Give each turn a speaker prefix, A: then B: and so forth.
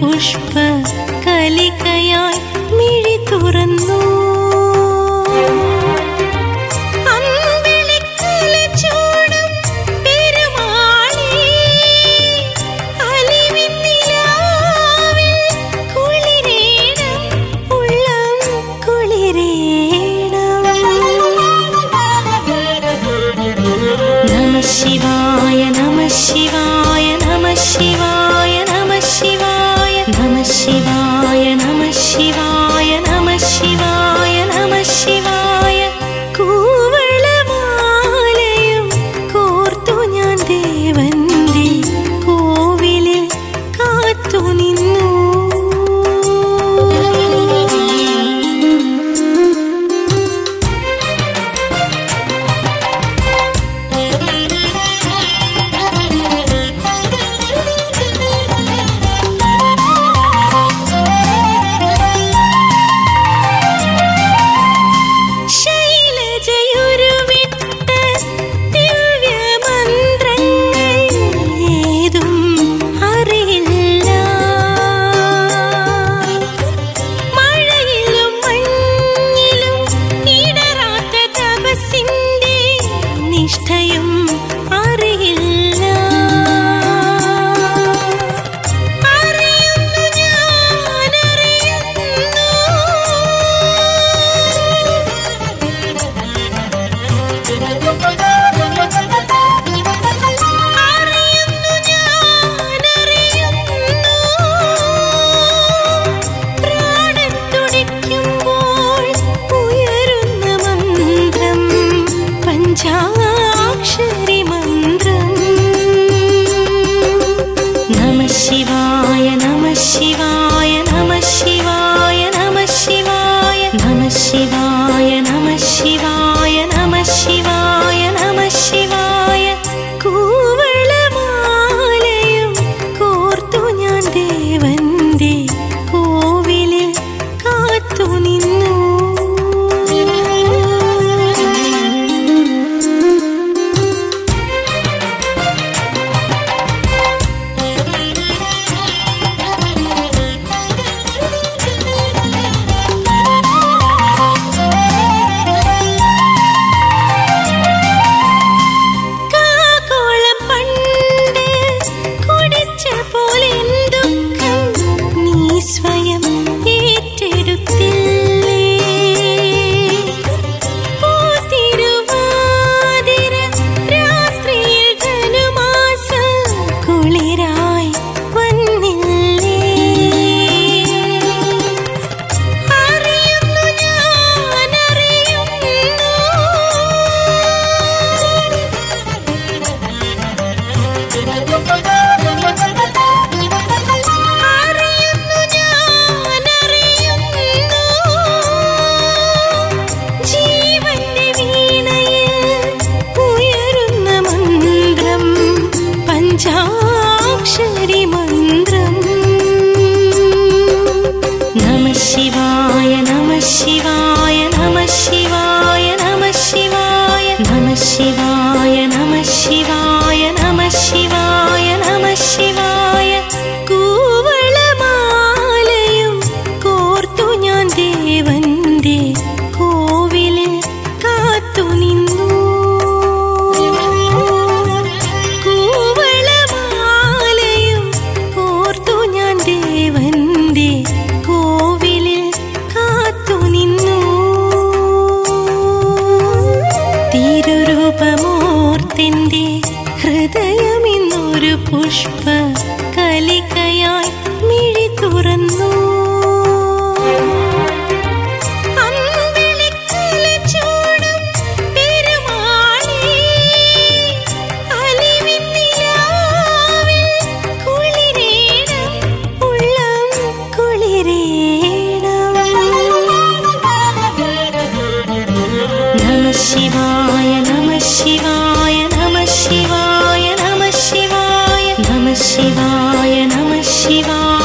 A: പുഷ്പ കലികയായി മിഴി തുറന്നു അമ്പിളിക്കല ചൂടും പെരുമാളേ, അലിവിൻ നിലാവിൽ കുളിരേണം, ഉള്ളം കുളിരേണം. നമ ശിവായ നമ ശിവായ നമ ശിവായ നമ ശിവായ നമ ശിവായ നമ ശിവായ നമ ശിവായ നമ ശിവായ കൂവളമാലയും കോർത്തു ഞാൻ ദേവന്റെ കോവിലിൽ കാത്തു നിന്നു ശൈലജയുരുവിട്ട ദിവ്യമന്ത്രങ്ങൾ ഏതും അറിയില്ല മഴയിലും മഞ്ഞിലും ഇടറാത്ത തപസ്സിന്റെ നിഷ്ഠയും അറിയില്ല അറിയുന്നു ഞാൻ അറിയുന്നു ഞാൻ അറിയുന്നു പ്രാണൻ തുടിക്കുമ്പോൾ ഉയരുന്ന മന്ത്രം പഞ്ചാക്ഷരി മന്ത്രം നമ ശിവായ നമ ശിവായ നമ ശിവായ നമ ശിവായ നമ ശിവായ നമ ശിവായ നമ ശിവായ നമ ശിവായ കൂവളമാലയും കോർത്തു ഞാൻ ദേവന്റെ കോവിലിൽ കാത്തു നിന്നു കാകോളം പണ്ട് കുടിച്ച പോലെ ദുഃഖം നീ സ്വയം ഏറ്റെടുത്തില്ലേ പൂത്തിരുവാതിര രാത്രിയിൽ ധനുമാസം കുളിരായി വന്നില്ലേ അറിയുന്നു ഞാൻ അറിയുന്നു അറിയുന്നു ഞാൻ അറിയുന്നു ജീവന്റെ വീണയിൽ ഉയരുന്ന മന്ത്രം പഞ്ചാക്ഷരി മന്ത്രം നമ ശിവായ നമ ശിവായ നമ ശിവായ നമ ശിവായ നമ ശിവായ നമ ശിവായ നമ ശിവായ നമ ശിവായ കൂവളമാലയും കോർത്തു ഞാൻ ദേവന്റെ കോവിലിൽ കാത്തു നിന്നു കൂവളമാലയും കോർത്തു ഞാൻ ദേവന്റെ കോവിലിൽ കാത്തു നിന്നു തിരുരൂപമോർത്തെന്റെ ഹൃദയമിന്നൊരു പുഷ്പ കലികയായി മിഴി തുറന്നു അമ്പിളിക്കല ചൂടും പെരുമാളേ, അലിവിൻ നിലാവിൽ കുളിരേണം, ഉള്ളം കുളിരേണം. നമ ശിവായ നമ ശിവായ നമ ശിവായ നമ ശിവായ നമ ശിവായ നമ ശിവായ